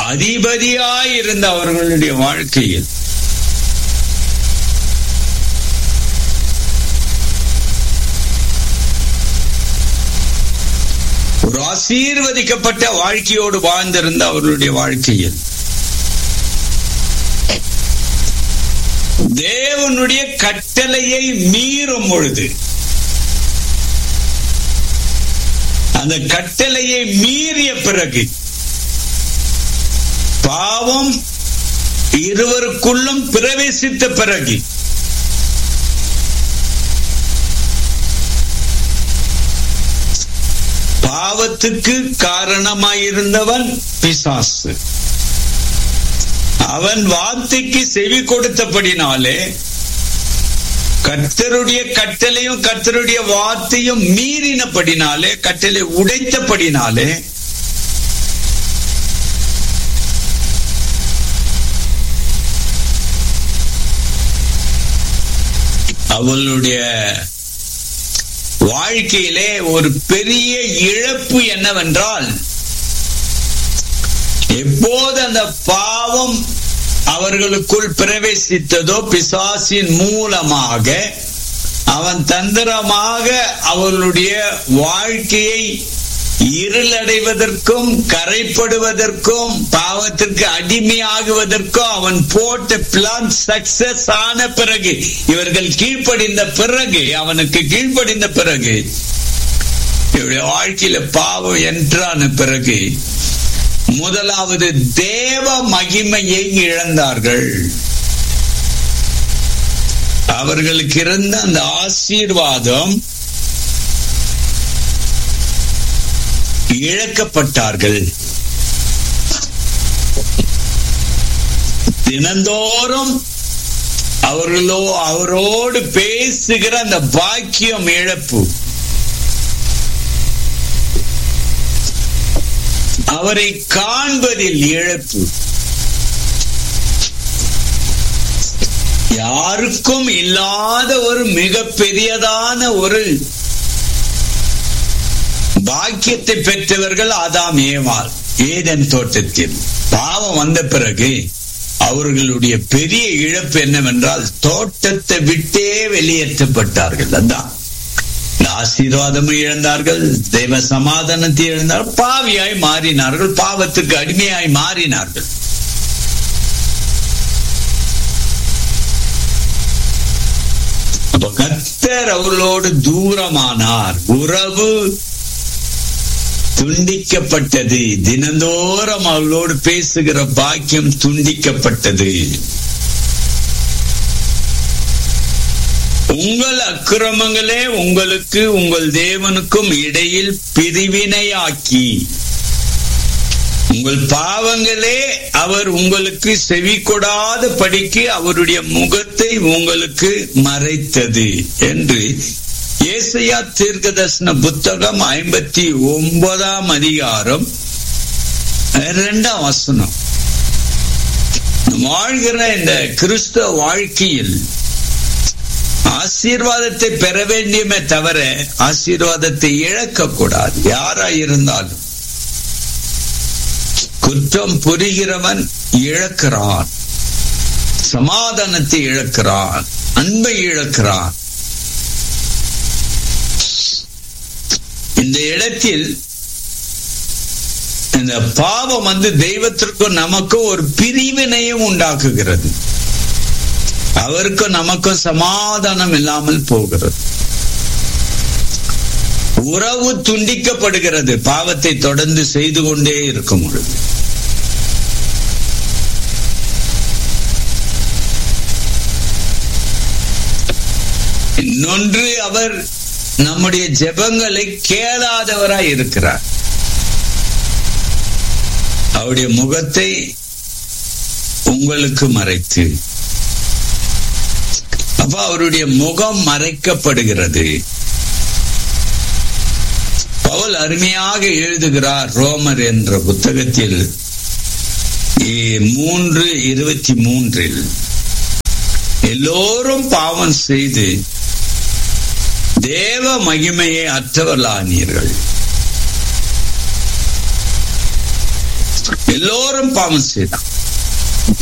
அதிபதியாயிருந்த அவர்களுடைய வாழ்க்கையில் ஒரு ஆசீர்வதிக்கப்பட்ட வாழ்க்கையோடு வாழ்ந்திருந்த அவர்களுடைய வாழ்க்கையில் தேவனுடைய கட்டளையை மீறும் பொழுது அந்த கட்டளையை மீறிய பிறகு பாவம் இருவருக்குள்ளும் பிரவேசித்த பிறகு பாவத்துக்கு காரணமாயிருந்தவன் பிசாசு அவன் வார்த்தைக்கு செவி கொடுத்தபடினாலே கர்த்தருடைய கட்டளையும் கர்த்தருடைய வார்த்தையும் மீறினபடினாலே கட்டளை உடைத்தபடினாலே அவளுடைய வாழ்க்கையிலே ஒரு பெரிய இழப்பு என்னவென்றால் எப்போது அந்த பாவம் அவர்களுக்குள் பிரவேசித்ததோ பிசாசின் மூலமாக அவன் தந்திரமாக அவர்களுடைய வாழ்க்கையை இருளடைவதற்கும் கரைப்படுவதற்கும் பாவத்திற்கு அடிமையாகுவதற்கும் அவன் போட்ட பிளான் சக்சஸ் ஆன பிறகு இவர்கள் கீழ்ப்படிந்த பிறகு அவனுக்கு கீழ்ப்படிந்த பிறகு இவருடைய வாழ்க்கையில பாவம் என்றான பிறகு முதலாவது தேவ மகிமையை இழந்தார்கள் அவர்களுக்கு இருந்த அந்த ஆசீர்வாதம் இழக்கப்பட்டார்கள் தினந்தோறும் அவர்களோ அவரோடு பேசுகிற அந்த பாக்கியம் இழப்பு அவரை காண்பதில் இழப்பு யாருக்கும் இல்லாத ஒரு மிக பெரியதான ஒரு பாக்கியத்தை பெற்றவர்கள் ஆதாம் ஏவாள் ஏதன் தோட்டத்தில் பாவம் வந்த பிறகு அவர்களுடைய பெரிய இழப்பு என்னவென்றால் தோட்டத்தை விட்டே வெளியேற்றப்பட்டார்கள் அதான் ஆசீர்வாதமும் இழந்தார்கள் தெய்வ சமாதானத்தை இழந்தார்கள் பாவியாய் மாறினார்கள் பாவத்துக்கு அடிமையாய் மாறினார்கள் அப்ப கத்தர் அவர்களோடு தூரமானார் உறவு துண்டிக்கப்பட்டது தினந்தோறும் அவளோடு பேசுகிற பாக்கியம் துண்டிக்கப்பட்டது உங்கள் அக்கிரமங்களே உங்களுக்கு உங்கள் தேவனுக்கும் இடையில் பிரிவினையாக்கி உங்கள் பாவங்களே அவர் உங்களுக்கு செவி கொடாத படிக்கு அவருடைய முகத்தை உங்களுக்கு மறைத்தது என்று ஏசையா தீர்க்கதர்சன புத்தகம் ஐம்பத்தி ஒன்பதாம் அதிகாரம் இரண்டாம் வசனம் வாழ்கிற இந்த கிறிஸ்தவ வாழ்க்கையில் ஆசீர்வாதத்தை பெற வேண்டியமே தவிர ஆசீர்வாதத்தை இழக்கக்கூடாது யாரா இருந்தாலும் குற்றம் புரிகிறவன் இழக்கிறான் சமாதானத்தை இழக்கிறான் அன்பை இழக்கிறான் இந்த இடத்தில் இந்த பாவம் வந்து தெய்வத்திற்கும் நமக்கும் ஒரு பிரிவினையும் உண்டாக்குகிறது அவருக்கும் நமக்கும் சமாதானம் இல்லாமல் போகிறது உறவு துண்டிக்கப்படுகிறது பாவத்தை தொடர்ந்து செய்து கொண்டே இருக்கும் பொழுது இன்னொன்று அவர் நம்முடைய ஜெபங்களை கேளாதவராய் இருக்கிறார் அவருடைய முகத்தை உங்களுக்கு மறைத்து அப்ப அவருடைய முகம் மறைக்கப்படுகிறது பவுல் அருமையாக எழுதுகிறார் ரோமர் என்ற புத்தகத்தில் மூன்று இருபத்தி மூன்றில் எல்லோரும் பாவம் செய்து தேவ மகிமையை அற்றவர்களானீர்கள் எல்லோரும் பாவம் செய்தான்